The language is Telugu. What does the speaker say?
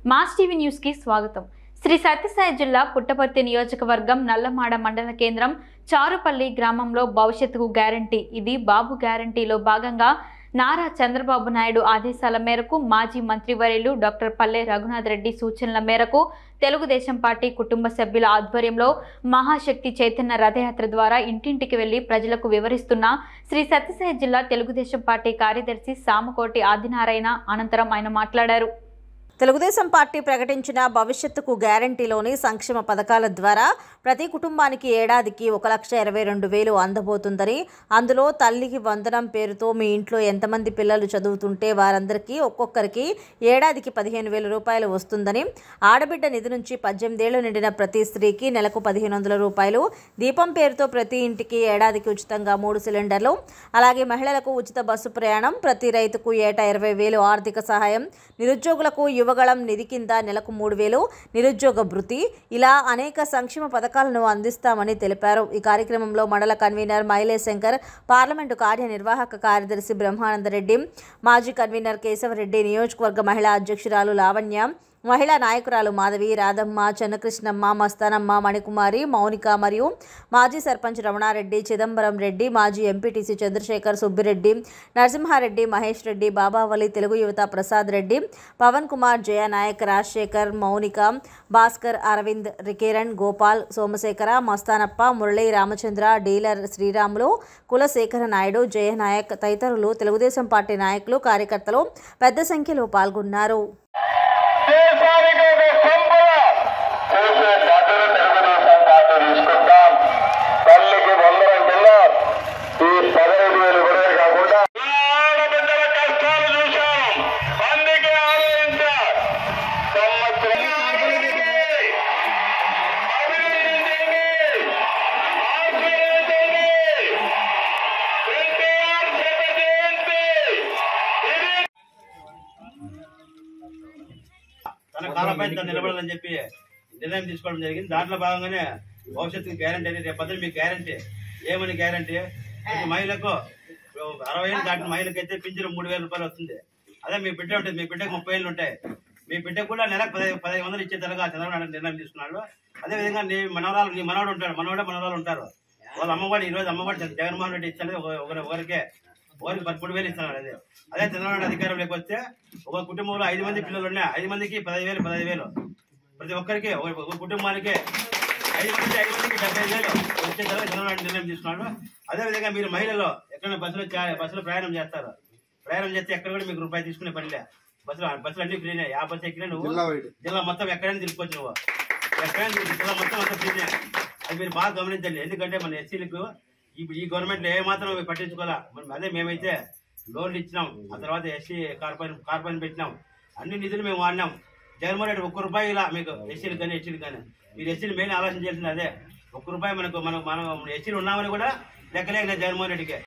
మాస్ టీవీ న్యూస్ కి స్వాగతం శ్రీ సత్యసాయి జిల్లా పుట్టపర్తి నియోజకవర్గం నల్లమాడ మండల కేంద్రం చారుపల్లి గ్రామంలో భవిష్యత్తుకు గ్యారంటీ ఇది బాబు గ్యారంటీలో భాగంగా నారా చంద్రబాబు నాయుడు ఆదేశాల మేరకు మాజీ మంత్రివర్యులు డాక్టర్ పల్లె రఘునాథ్ రెడ్డి సూచనల మేరకు తెలుగుదేశం పార్టీ కుటుంబ సభ్యుల ఆధ్వర్యంలో మహాశక్తి చైతన్య రథయాత్ర ద్వారా ఇంటింటికి వెళ్లి ప్రజలకు వివరిస్తున్న శ్రీ సత్యసాయి జిల్లా తెలుగుదేశం పార్టీ కార్యదర్శి సామకోటి ఆదినారాయణ అనంతరం ఆయన మాట్లాడారు తెలుగుదేశం పార్టీ ప్రకటించిన భవిష్యత్తుకు గ్యారంటీలోని సంక్షేమ పథకాల ద్వారా ప్రతి కుటుంబానికి ఏడాదికి ఒక లక్ష ఇరవై రెండు వేలు అందబోతుందని అందులో తల్లికి వందనం పేరుతో మీ ఇంట్లో ఎంతమంది పిల్లలు చదువుతుంటే వారందరికీ ఒక్కొక్కరికి ఏడాదికి పదిహేను వేల రూపాయలు వస్తుందని ఆడబిడ్డ నిధి నుంచి పద్దెనిమిదేళ్లు నిండిన ప్రతి స్త్రీకి నెలకు పదిహేను వందల రూపాయలు దీపం పేరుతో ప్రతి ఇంటికి ఏడాదికి ఉచితంగా మూడు సిలిండర్లు అలాగే మహిళలకు ఉచిత బస్సు ప్రయాణం ప్రతి రైతుకు ఏటా ఇరవై వేలు ఆర్థిక సహాయం నిరుద్యోగులకు యువగళం నిధి కింద నెలకు మూడు వేలు నిరుద్యోగ భృతి ఇలా అనేక సంక్షేమ పథకాలను అందిస్తామని తెలిపారు ఈ కార్యక్రమంలో మండల కన్వీనర్ మైలే శంకర్ పార్లమెంటు కార్యనిర్వాహక కార్యదర్శి బ్రహ్మానందరెడ్డి మాజీ కన్వీనర్ కేశవరెడ్డి నియోజకవర్గ మహిళా అధ్యక్షురాలు లావణ్య మహిళా నాయకురాలు మాధవి రాధమ్మ చెన్నకృష్ణమ్మ మస్తానమ్మ మణికుమారి మౌనిక మరియు మాజీ సర్పంచ్ రమణారెడ్డి చిదంబరం రెడ్డి మాజీ ఎంపీటీసీ చంద్రశేఖర్ సుబ్బిరెడ్డి నరసింహారెడ్డి మహేష్ రెడ్డి బాబావలి తెలుగు యువత ప్రసాద్ రెడ్డి పవన్ కుమార్ జయనాయక్ రాజశేఖర్ మౌనిక భాస్కర్ అరవింద్ రికిరణ్ గోపాల్ సోమశేఖర మస్తానప్ప మురళీ రామచంద్ర డీలర్ శ్రీరాములు కులశేఖర నాయుడు జయనాయక్ తదితరులు తెలుగుదేశం పార్టీ నాయకులు కార్యకర్తలు పెద్ద సంఖ్యలో పాల్గొన్నారు దేశానికి ఒక సంపద చేసే బాధ్యత తెలుగుదేశం పార్టీ తీసుకుంటాం తల్లికి వందరం కింద ఈ పదహైదు వేలు కూడా కాకుండా ఆడబిడ్డల కష్టాలు చూశాం అందుకే ఆలోచించా సంవత్సరం అభివృద్ధించండి ఆశీర్వదించండి ఎన్టీఆర్ శత జయంతి ఇది తన కాలంపై తను నిలబడాలని చెప్పి నిర్ణయం తీసుకోవడం జరిగింది దాంట్లో భాగంగానే భవిష్యత్తుకు గ్యారంటీ అనేది రేపు పొద్దున్న మీకు గ్యారంటీ ఏమని గ్యారంటీ ప్రతి మహిళకు అరవై ఏళ్ళు దాటిన మహిళకి అయితే పింఛను మూడు వేల రూపాయలు వస్తుంది అదే మీ బిడ్డ ఉంటుంది మీ బిడ్డకు ముప్పై ఏళ్ళు ఉంటాయి మీ బిడ్డకు కూడా నెలకు పదహైదు పదహైదు వందలు ఇచ్చే తరగా చంద్రబాబు నాయుడు నిర్ణయం తీసుకున్నాడు అదే విధంగా నీ మనవరాలు నీ మనవాడు ఉంటాడు మనవాడే మనవరాలు ఉంటారు వాళ్ళ అమ్మవాడు ఈ రోజు అమ్మవాడు జగన్మోహన్ రెడ్డి ఇచ్చాడు ఒకరి ఒకరికే ఒకరికి పదమూడు వేలు ఇస్తున్నాడు అదే అదే చంద్రబాబు నాయుడు అధికారంలోకి వస్తే ఒక కుటుంబంలో ఐదు మంది పిల్లలు ఉన్నాయి ఐదు మందికి పదహైదు వేలు పదహైదు వేలు ప్రతి ఒక్కరికి ఒక ఒక కుటుంబానికి ఐదు మంది ఐదు మందికి డెబ్బై వేలు వచ్చే తర్వాత చంద్రబాబు నాయుడు నిర్ణయం తీసుకున్నాడు అదే విధంగా మీరు మహిళలు ఎక్కడైనా బస్సులో చా- బస్సులో ప్రయాణం చేస్తారు ప్రయాణం చేస్తే ఎక్కడ కూడా మీకు రూపాయి తీసుకునే పనిలే బస్సులు బస్సులు అన్ని ఫ్రీనే ఆ బస్సు ఎక్కినా నువ్వు జిల్లా మొత్తం ఎక్కడైనా తిరుక్కోవచ్చు నువ్వు ఎక్కడైనా తిరుగు- జిల్లా మొత్తం అంతా ఫ్రీనే అది మీరు బాగా గమనించండి ఎందుకంటే మన ఎస్సీలకు ఇప్పుడు ఈ గవర్నమెంట్ ఏ మాత్రం పట్టించుకోవాలా మనం అదే మేమైతే లోన్లు ఇచ్చినాం ఆ తర్వాత ఎస్సీ కార్పొరేషన్ కార్పొరేషన్ పెట్టినాం అన్ని నిధులు మేము వాడినాం జగన్మోహన్ రెడ్డి ఒక్క రూపాయి ఇలా మీకు ఎస్సీలు కానీ ఎస్సీలు కానీ మీరు ఎస్సీలు మెయిన్ ఆలోచన చేసింది అదే ఒక్క రూపాయి మనకు మనం మనం ఎస్సీలు ఉన్నామని కూడా లెక్కలేక జగన్మోహన్ రెడ్డికి